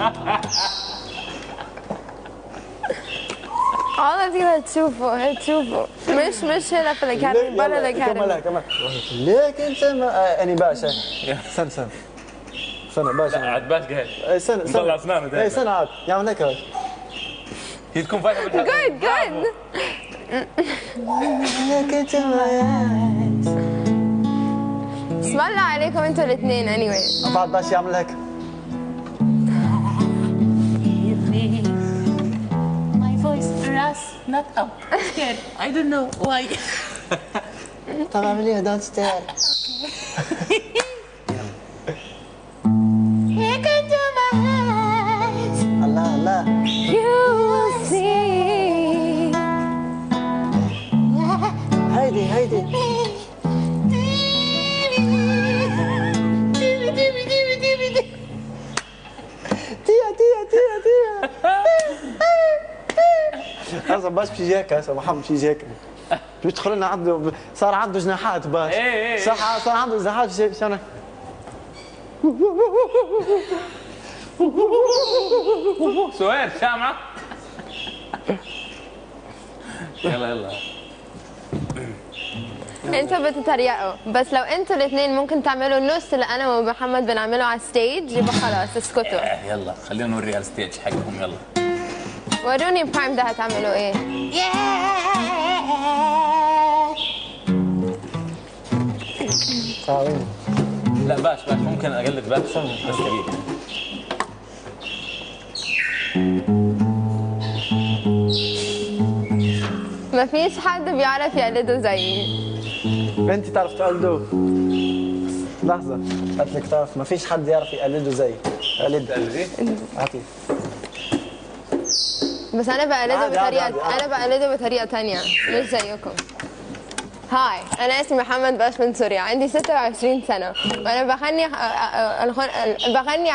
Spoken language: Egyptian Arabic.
والله تقدر تشوفه هتشوفه مش مش هنا في الاكاديمي برا كملها الاكاديمي كملها ليك انت ما آه، اني باشا استنى استنى استنى باشا عاد باش قاعد اي سنة سنة مطلع أسنانه دايماً. اي سنة عاد يعمل هيك هذا هي تكون فايته بالحلقه جود جود ليك انت اسم الله عليكم انتوا الاثنين anyway بعد باش يعمل هيك My voice ras not up. Scared. I don't know why. طب اعمليها دانس ستير Look into my eyes. الله الله You will see هيدي هيدي تيا تيا تيا تيا هسه باش بيجي هيك هسه محمد بيجي هيك بيدخل لنا عنده صار عنده جناحات باش إيه، إيه. صح صار عنده جناحات شي- شلون سهير سامعه يلا يلا انتوا بتتريقوا بس لو انتوا الاثنين ممكن تعملوا نص اللي انا ومحمد بنعمله على الستيج يبقى خلاص اسكتوا يلا خلينا نوري على الستيج حقهم يلا وروني برايم ده هتعملوا ايه صعبين لا باش باش ممكن اقلد باش بس كبير ما فيش حد بيعرف يقلده زيي انت تعرف تقلده لحظة قلت لك تعرف ما فيش حد يعرف يقلده زي قلد تقلدي اعطي بس انا بقلده عادي، عادي، بطريقه عادي، عادي. انا بقلده بطريقه تانية مش زيكم هاي انا اسمي محمد باش من سوريا عندي 26 سنه وانا بغني بغني